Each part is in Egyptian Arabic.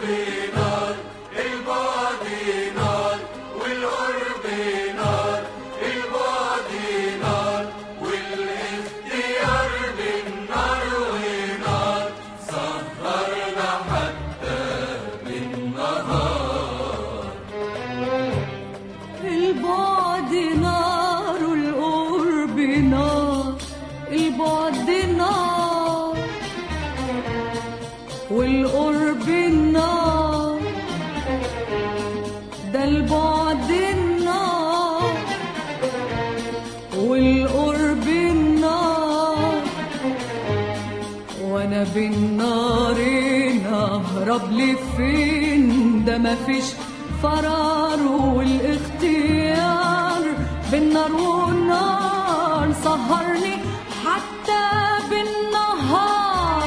نار البعد نار والقرب نار البعد نار والاختيار بالنار ونار سهرنا حتى بالنهار البعد نار والقرب نار البعد نار والقرب النار ده البعد النار والقرب النار وانا بالنار نهرب لفين ده مفيش فرار والاختيار بالنار والنار سهرني حتى بالنهار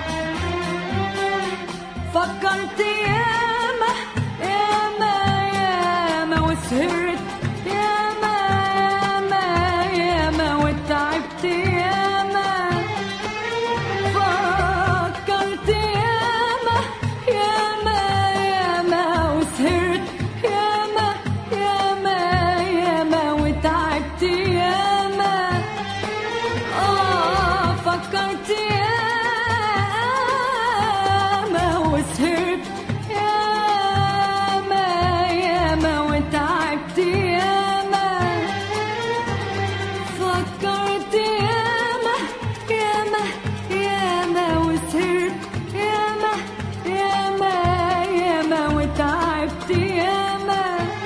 فكرت ياما ياما ياما وسهرت ياما ياما ياما وتعبت ياما فكرت ياما ياما ياما وسهرت ياما ياما ياما وتعبت ياما آه فكرت ياما وسهرت ياما ياما وتعبت ياما فكرت ياما ياما ياما وسهرت ياما ياما ياما وتعبت ياما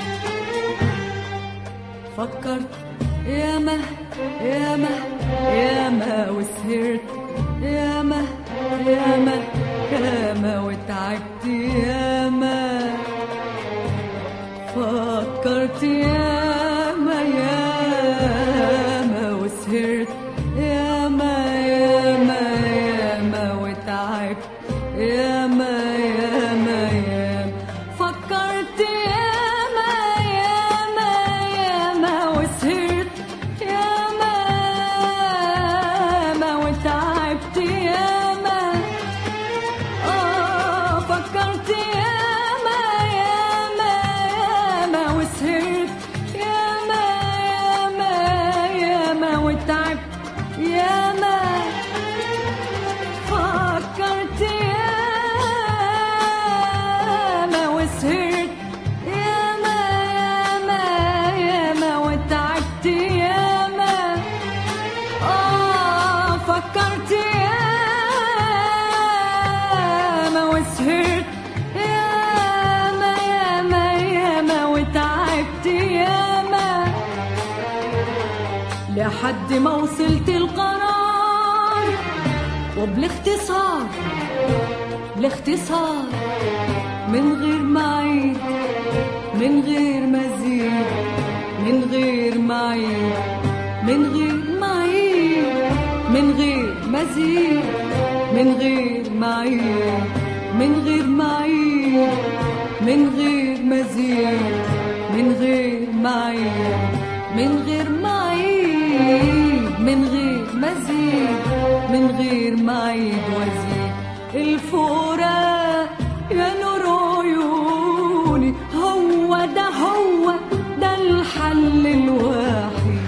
فكرت ياما ياما ياما وسهرت ياما ياما ياما وتعبت ياما فكرت ياما ياما وسهرت ياما ياما ياما وتعبت ياما ياما ياما فكرت ياما ياما ياما وسهرت ياما ياما وتعبت ياما آه فكرت ياما ياما ياما وسهرت ياما ياما ياما وتعبت ياما فكرت ياما وسهرت ياما ياما ياما وتعبت ياما آه فكرت ياما وسهرت ياما ياما ياما وتعبت ياما لحد ما وصلت القرار وبالاختصار بالاختصار من غير معيد من غير مزيد من غير معيد من غير معيد من غير مزيد من غير معيد من غير معيد من غير مزيد من غير معيد من غير معيد من غير مزيد من غير معيد وزيد الفراق يا نور عيوني هو ده هو ده الحل الوحيد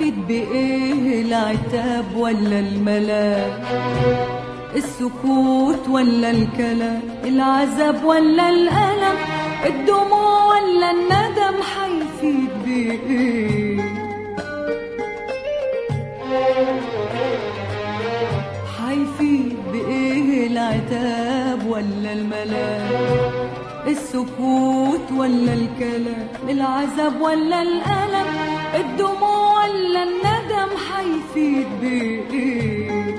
حيفيد بإيه العتاب ولا الملام السكوت ولا الكلام العذاب ولا الألم الدموع ولا الندم حيفيد بإيه حيفيد بإيه العتاب ولا الملام السكوت ولا الكلام العذاب ولا الألم الدموع ولا الندم حيفيد بإيه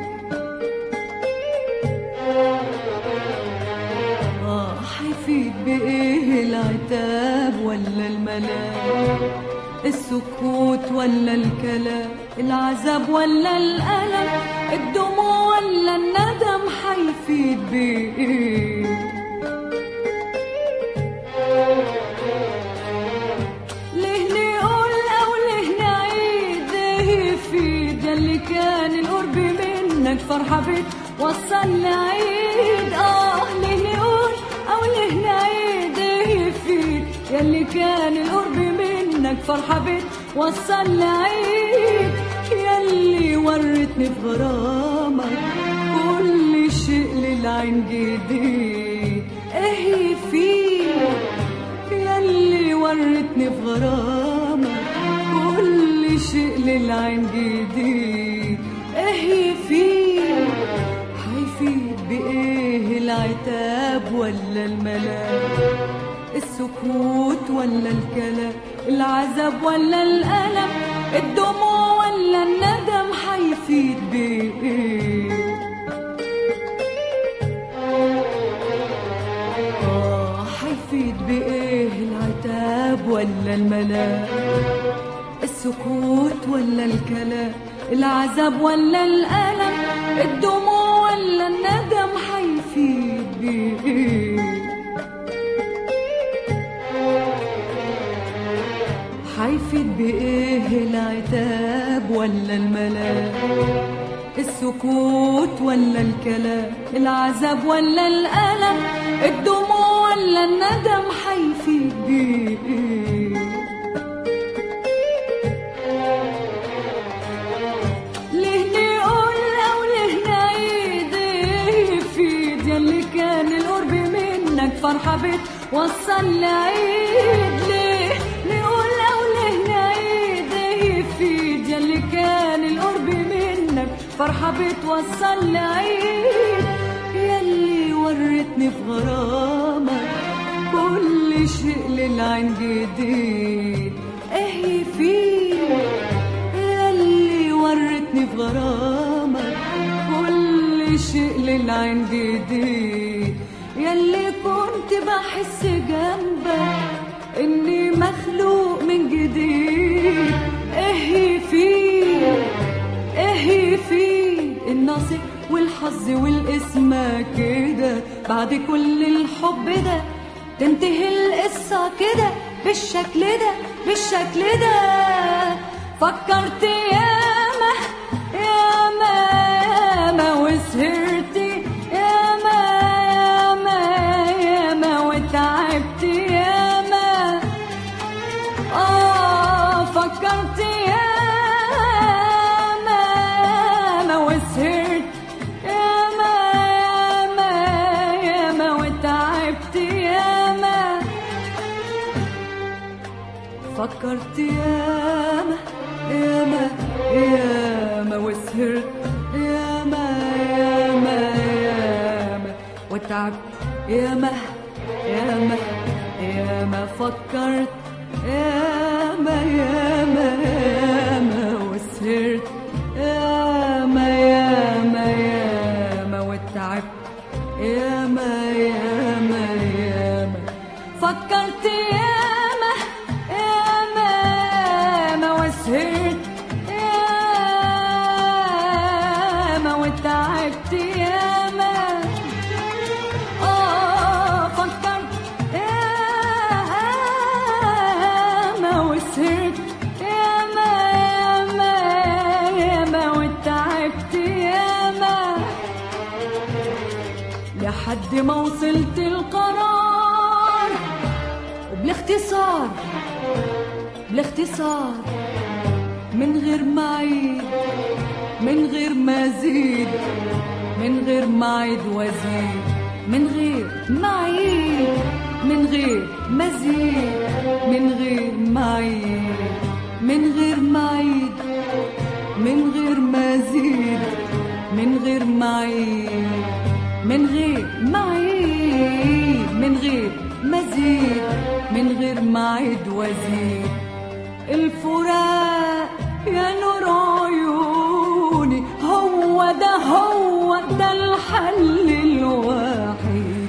آه حيفيد بإيه العتاب ولا الملام السكوت ولا الكلام العذاب ولا الألم الدموع ولا الندم حيفيد بإيه ليه نقول أو ليه نعيد إيه يفيد ياللي كان القرب منك فرحة بيت وصل لعيد آه ليه نقول أو ليه نعيد إيه يفيد ياللي كان القرب منك فرحة بيت وصل لعيد ياللي ورتني في غرامك كل شيء للعين جديد ايه يفيد ياللي ورتني في غرامك كل شيء للعين جديد ايه يفيد حيفيد بايه العتاب ولا الملام السكوت ولا الكلام العذاب ولا الألم الدموع ولا الندم حيفيد بإيه آه حيفيد بإيه العتاب ولا الملام السكوت ولا الكلام العذاب ولا الألم الدموع ولا الندم حيفيد بإيه حيفيد بإيه العتاب ولا الملام السكوت ولا الكلام العذاب ولا الألم الدموع ولا الندم حيفيد بإيه ليه نقول أو ليه نعيد إيه يفيد ياللي كان القرب منك فرحة بيت وصل لعيد ليه نقول أو ليه نعيد إيه يفيد ياللي كان القرب منك فرحة بيت وصل لعيد ياللي ورتني في غرامك كل شيء للعين جديد ايه يفيد ياللي ورتني في غرامك كل شيء للعين جديد ياللي كنت بحس جنبك اني مخلوق من جديد ايه يفيد ايه يفيد النصيب والحظ والاسم كده بعد كل الحب ده تنتهي القصة كده بالشكل ده بالشكل ده فكرت ياما ياما ياما وسهرت ياما ياما ياما وتعبت ياما آه فكرت ياما ياما وسهرت ياما ياما ياما وتعبت ياما فكرت ياما ياما ياما وسهرت ياما ياما ياما وتعبت ياما ياما ياما فكرت ياما ياما ياما وسهرت ياما ياما ياما وتعبت ياما ياما ياما فكرت ياما ياما ياما وسهرت ياما وتعبت ياما آه فكرت ياما وسهرت ياما ياما ياما وتعبت ياما لحد ما وصلت القرار وبالاختصار بالاختصار من غير ما عيد من غير ما زيد من غير ما عيد وزيد من غير ما عيد من غير ما زيد من غير ما عيد من غير ما عيد من غير ما زيد من غير ما عيد من غير ما عيد من غير ما زيد من غير ما عيد وزيد الفراق يا نور عيوني هو ده هو ده الحل الوحيد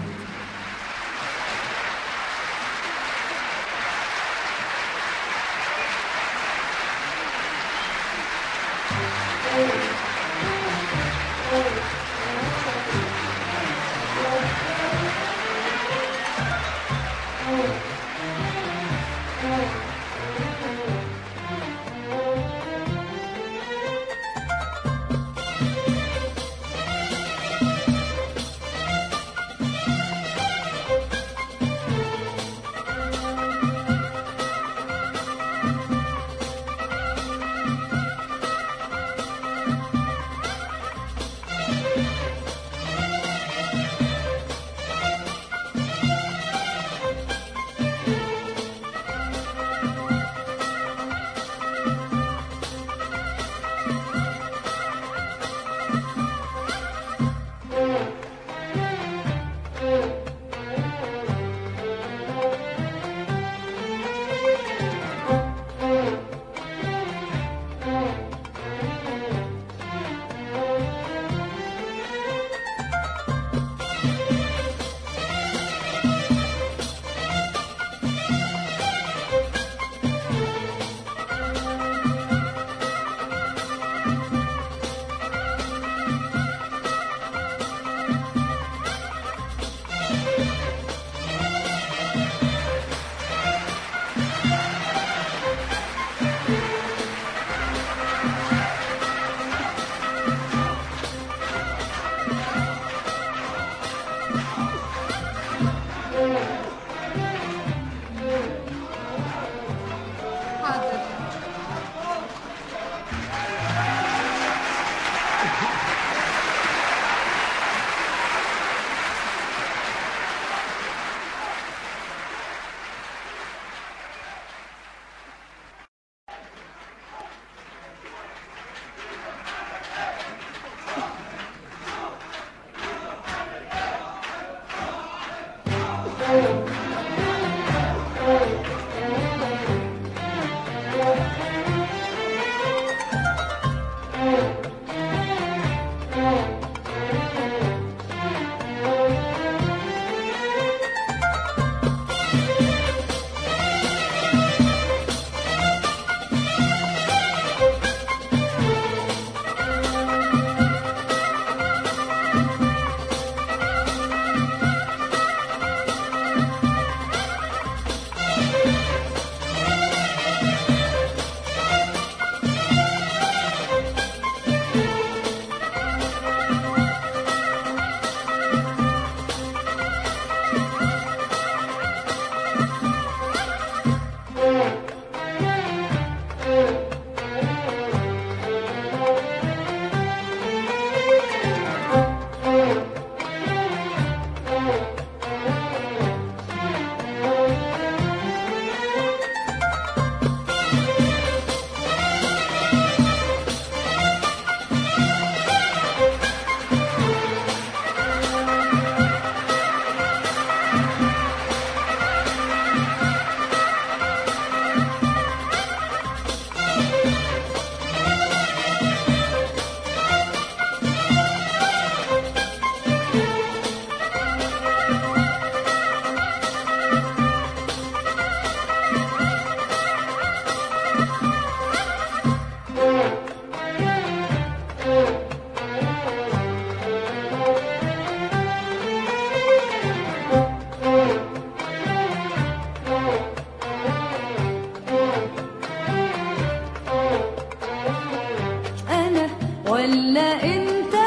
ولا انت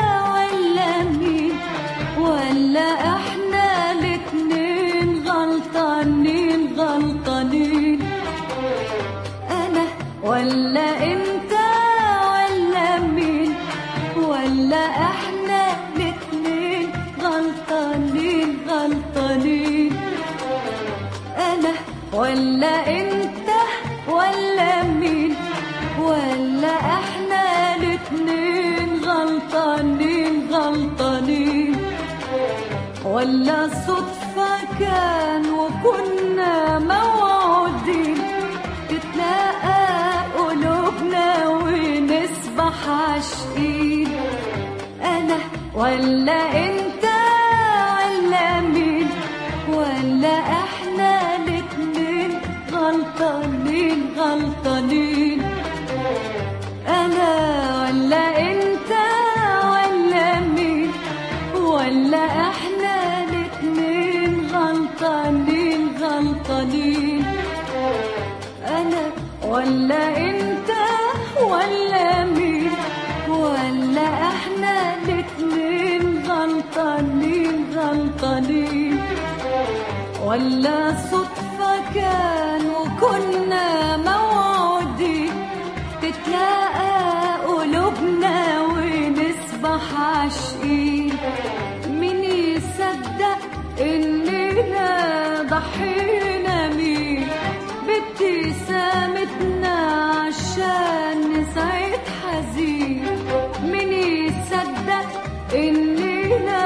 ولا مين ولا احنا الاتنين غلطانين غلطانين انا ولا انت ولا صدفة كان وكنا موعودين تتلاقى قلوبنا ونسبح عاشقين أنا ولا أنت ولا مين ولا إحنا الاتنين غلطانين غلطانين أنا ولا أنت ولا مين ولا إحنا الاتنين غلطانين غلطانين أنا ولا أنت ولا مين ولا إحنا الاتنين غلطانين غلطانين ولا صدفة كان وكنا موعودين تتلاقى قلوبنا ونسبح عاشقين مين يصدق إننا ضحينا مين بابتسامتنا عشان نسعد حزين مين يصدق إننا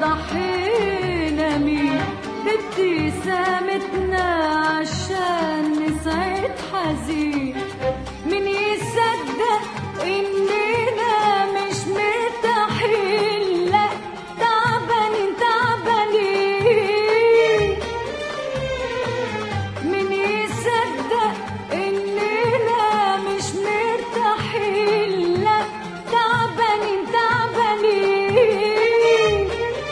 ضحينا مين بابتسامتنا عشان نسعد حزين مين يصدق إننا مش مرتاحين لا تعبانين تعبانين مين يصدق إننا مش مرتاحين لا تعبانين تعبانين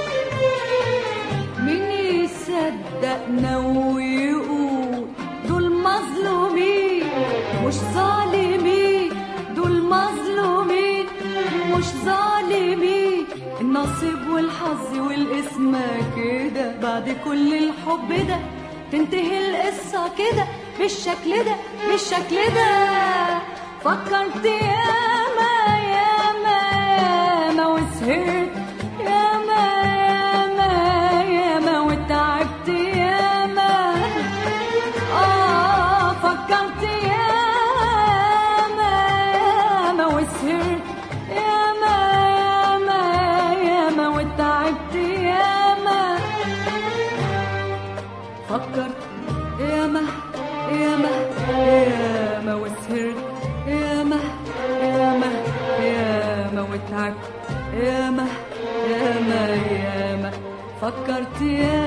مين يصدقنا ويقول دول مظلومين مش ظالمين دول مظلومين مش ظالمين النصيب والحظ والاسم كده بعد كل الحب ده تنتهي القصة كده بالشكل ده بالشكل ده فكرت ياما ياما ياما وسهرت ياما ياما ياما وتعبت ياما آه فكرت ياما ياما وسهرت ياما ياما ياما وتعبت ياما فكرت ياما ياما ياما وسهرت ياما ياما ياما وتعبت ياما ياما ياما فكرت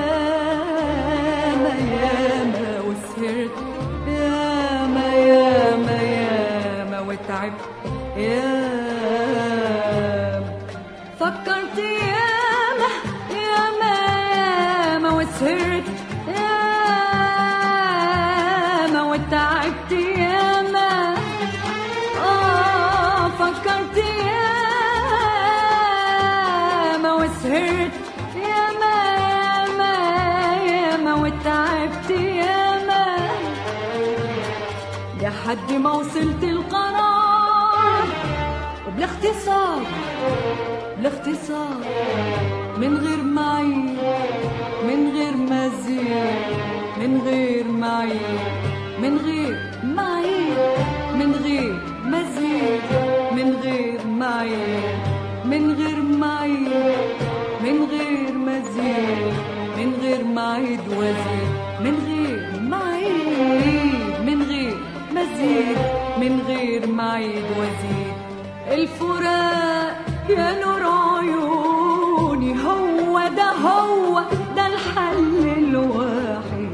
ياما ياما وسهرت ياما ياما ياما وتعبت ياما فكرت ياما ياما ياما وسهرت ياما وتعبت ياما آه فكرت ياما وسهرت ياما ياما ياما وتعبت ياما لحد ما وصلت القرار وبالاختصار بالاختصار من غير معين من غير مزيد من غير معين من غير معين من غير مزيد من غير معين من غير معين من غير مزيد من غير معيد وزيد من غير معيد من غير مزيد من غير معيد وزيد الفراق يا نور عيوني هو ده هو ده الحل الوحيد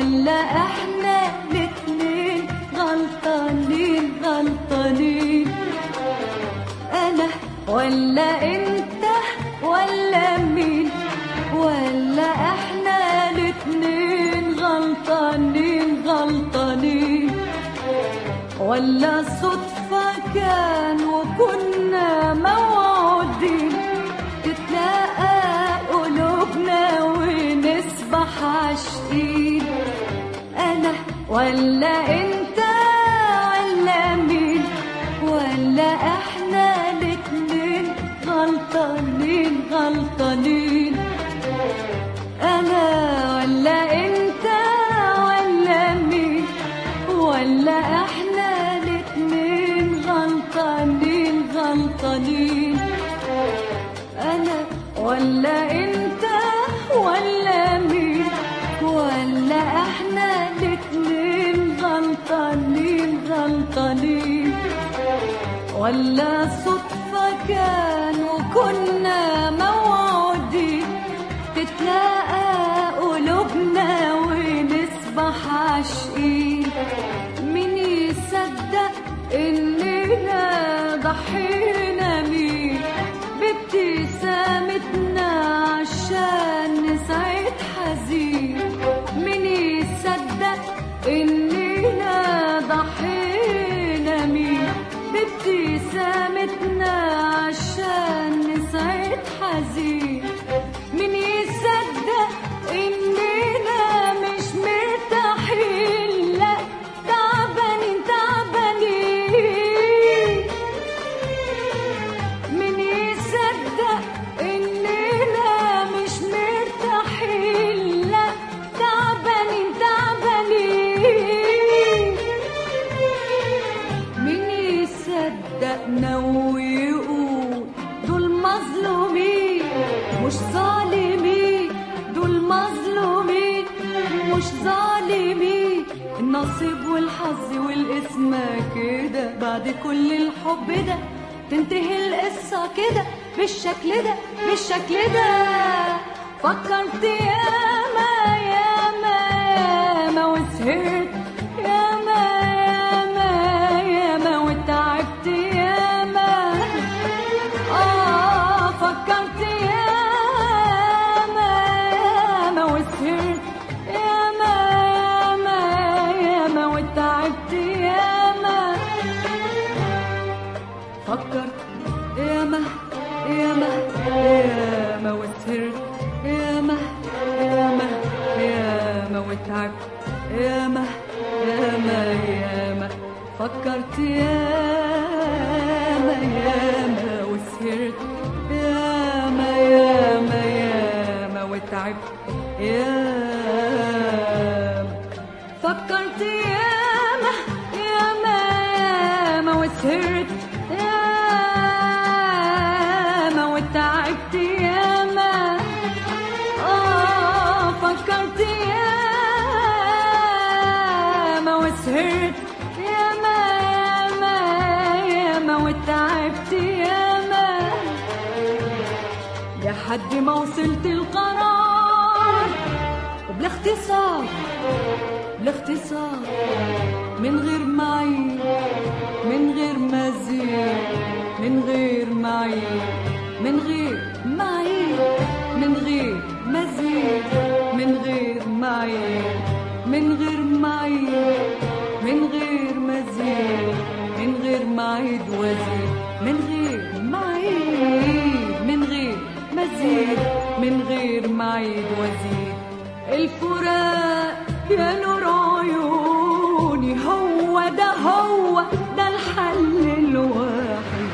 ولا احنا الاتنين غلطانين غلطانين انا ولا انت ولا مين ولا احنا الاتنين غلطانين غلطانين ولا صدفة كان وكنا موعودين تتلاقى قلوبنا ونسبح عاشقين انا ولا انت ولا مين ولا احنا الاتنين غلطانين غلطانين انا ولا انت ولا مين ولا احنا الاتنين غلطانين غلطانين انا ولا انت ولا مين ولا احنا الاتنين غلطانين غلطانين ولا صدفة كان وكنا موعودين تتلاقى قلوبنا ونسبح عاشقين مين يصدق اننا ضحينا مين بابتسامتنا عشان نسعد حزين مين يصدق اننا ضحينا مين بابتسامتنا عشان نسعد حزين مين يصدق اننا مش مرتاحين لا تعبانين تعبانين مين يصدق اننا مش مرتاحين لا تعبانين تعبانين مين يصدقنا ويقول دول مظلومين مش ظالمين دول مظلومين مش ظالمين النصيب والحظ والاسم كده بعد كل الحب ده تنتهي القصة كده بالشكل ده بالشكل ده فكرت ياما ياما ياما وسهرت ياما ياما ياما وتعبت ياما آه فكرت ياما ياما وسهرت ياما ياما ياما وتعبت ياما فكرت ياما ياما ياما وسهرت ياما ياما ياما وتعبت ياما ياما ياما فكرت ياما ياما وسهرت ياما ياما ياما وتعبت ياما فكرت ياما ياما ياما وسهرت ياما وتعبت ياما آه فكرت ياما وسهرت ياما ياما ياما وتعبت ياما لحد ما وصلت القرار وبالاختصار بالاختصار من غير معين من غير مزيد من غير معين من غير معين من غير مزيد من غير معين من غير معين من غير مزيد من غير معيد وزيد من غير معيد من غير مزيد من غير معيد وزيد الفراق يا نور عيوني هو ده هو ده الحل الوحيد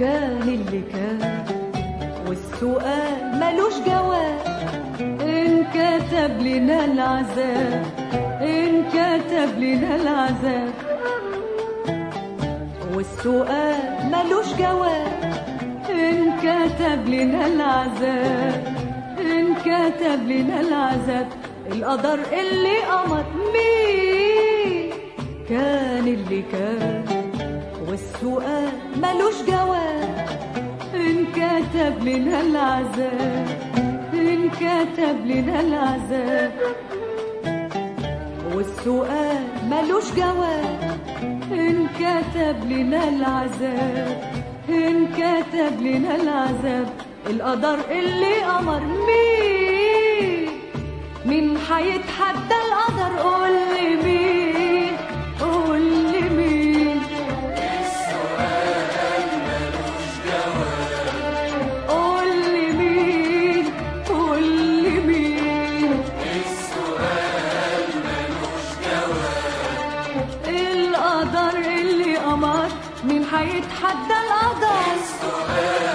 كان اللي كان والسؤال ملوش جواب إن كتب لنا العذاب إن كتب لنا العذاب والسؤال ملوش جواب إن كتب لنا العذاب إن كتب لنا العذاب القدر اللي أمر مين كان اللي كان والسؤال ملوش جواب إن كتب لنا العذاب إن كتب لنا العذاب والسؤال ملوش جواب إن كتب لنا العذاب إن كتب لنا العذاب القدر اللي أمر مين مين حيتحدى القدر قول لي مين قول لي مين قول لي مين قول لي مين القدر اللي قمر مين حيتحدى القدر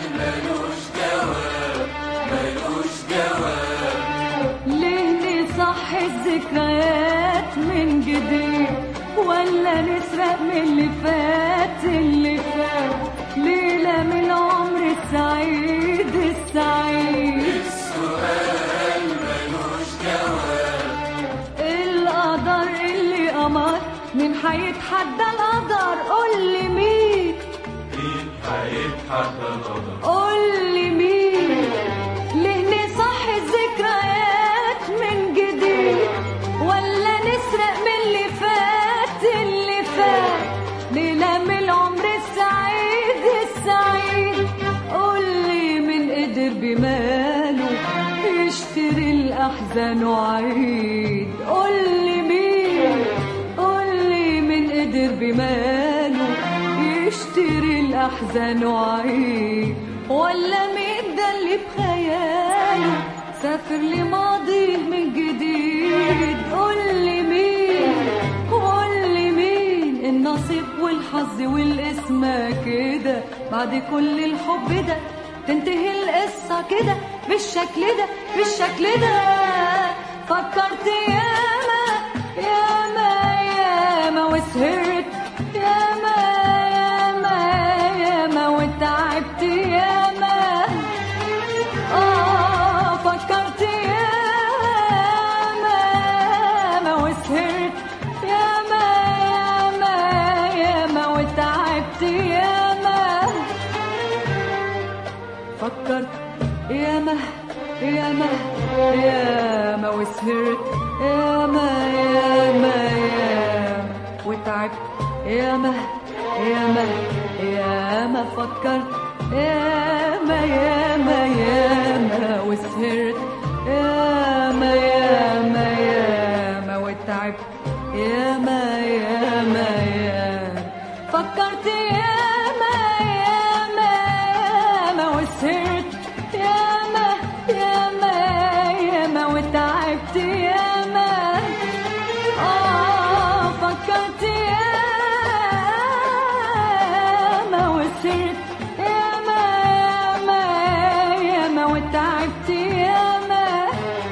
ليه نصح الذكريات من جديد ولا نسرق من اللي فات اللي فات ليلة من عمر السعيد السعيد القدر اللي قمر مين حيتحدى القدر قول لي مين مين هيتحدى القدر قول لي مين ليه نصح الذكريات من جديد ولا نسرق من اللي فات اللي فات ليلة من العمر السعيد السعيد قول لي من قدر بماله يشتري الأحزان وعيد قول لي مين قول لي من قدر بماله يشتري الأحزان وعيد ولا مين ده اللي بخياله سافر لماضي من جديد قول لي مين قول لي مين النصيب والحظ والاسم كده بعد كل الحب ده تنتهي القصة كده بالشكل ده بالشكل ده فكرت ياما ياما ياما وسهرت ياما ياما ياما وتعبت ياما آه فكرت ياما ياما وسهرت ياما ياما ياما وتعبت ياما فكرت ياما ياما ياما وسهرت ياما ياما ياما وتعبت ياما ياما ياما فكرت ياما ياما ياما وسهرت ياما ياما ياما وتعبت ياما ياما ياما فكرت ياما ياما ياما وسهرت ياما ياما ياما وتعبت ياما آه فكرت ياما وسهرت ياما ياما ياما وتعبت ياما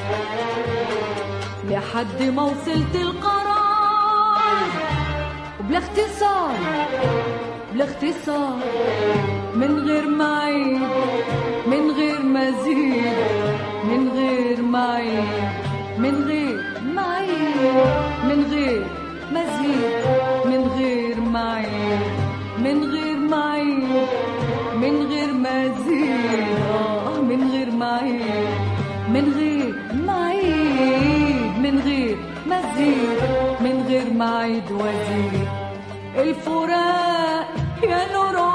لحد ما وصلت القرار وبلا اختصار بلا اختصار من غير معيد من غير مزيد من غير معيد من غير معيد من غير مزيد من غير معيد من غير معيد من غير مزيد آه من غير معيد من غير معيد من غير مزيد من غير معيد وزيد الفراق يا نور